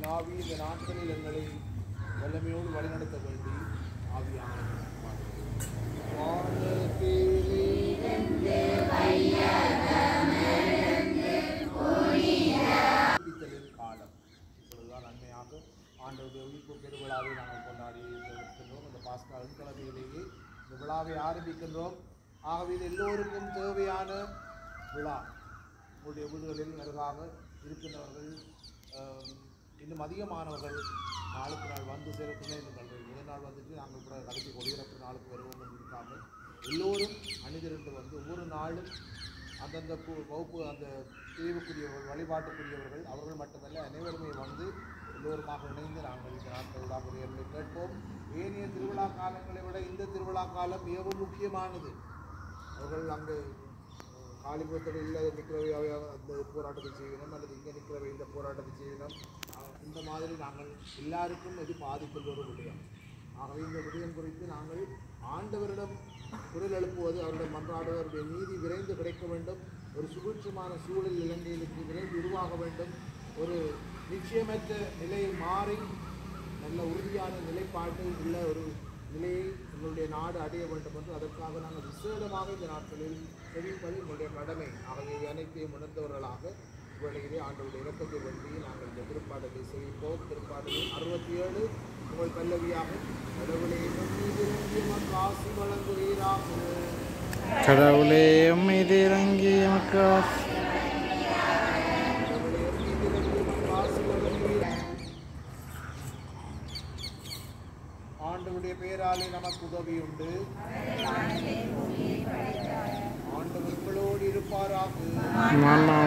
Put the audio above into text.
ஆவி இந்த நாட்களில் எங்களை வல்லமையோடு வழிநடத்த வேண்டி ஆவியான காலம் இப்பொழுதுதான் நன்மையாக ஆண்டவருடைய உயிர்ப்பு பெருவிழாவை நாங்கள் கொண்டாடி இருக்கின்றோம் இந்த பாஸ்கா வெண்கிழமையிலேயே இந்த விழாவை ஆரம்பிக்கின்றோம் ஆகவே இது எல்லோருக்கும் தேவையான விழா உங்களுடைய வீடுகளில் அருகாக இருக்கின்றவர்கள் ஆம், இன்னும் அதிகமானவர்கள் நாளுக்கு நாள் வந்து சேர துணை இருக்கின்றனர் முதல் நாள் வந்துட்டு நாங்கள் கூட கடைசி கொடியிறப்பு நாளுக்கு வருவோம் என்று இருக்காமல் எல்லோரும் அணிதிரண்டு வந்து ஒவ்வொரு நாளும் அந்தந்த கு- வகுப்பு அந்த பிரிவுக்குரியவர்கள் வழிபாட்டுக்குரியவர்கள் அவர்கள் மட்டுமல்ல அனைவருமே வந்து எல்லோருமாக இணைந்து நாங்கள் இந்த நாட்கள் விழா உரையாடலை கேட்போம் ஏனைய திருவிழா காலங்களை விட இந்த திருவிழா காலம் மிகவும் முக்கியமானது அவர்கள் அங்கு அஹ், காளிபுரத்தில் இல்லாத நிற்கிறவையாக அந்த போராட்டத்தை செய்யணும் அல்லது இங்கே நிற்கிறவை இந்த போராட்டத்தை செய்யணும் அஹ், இந்த மாதிரி நாங்கள் எல்லாருக்கும் இது பாதிப்பில் ஒரு விடயம் ஆகவே இந்த விடயம் குறித்து நாங்கள் ஆண்டவரிடம் குரல் எழுப்புவது அவரிடம் மன்றாடுவது அவருடைய நீதி விரைந்து கிடைக்க வேண்டும் ஒரு சுபீட்சமான சூழல் இலங்கையிலுக்கு விரைந்து உருவாக வேண்டும் ஒரு நிச்சயமற்ற நிலை மாறி நல்ல உறுதியான நிலைப்பாட்டு உள்ள ஒரு நிலையை எங்களுடைய நாடு அடைய வேண்டும் என்று அதற்காக நாங்கள் விசேடமாக இந்த நாட்களில் தெரிவிப்பது எங்களுடைய கடமை ஆகவே இவை அனைத்தையும் உணர்ந்தவர்களாக இவ்வேளையிலே ஆண்டவருடைய இறக்கத்தை வேண்டி நாங்கள் இந்த திருப்பாடலை செய்வோம் திருப்பாடலை அறுபத்தி ஏழு உங்கள் பல்லவியாக கடவுளை மீது காசி வழங்குவீராக கடவுளே உம்மை இறங்கி எமக்கு ஆசி ஆண்டவருடைய பெயராலே நமக்கு உதவி உண்டு ஆண்டவர் உங்களோடு இருப்பாராக மன்னா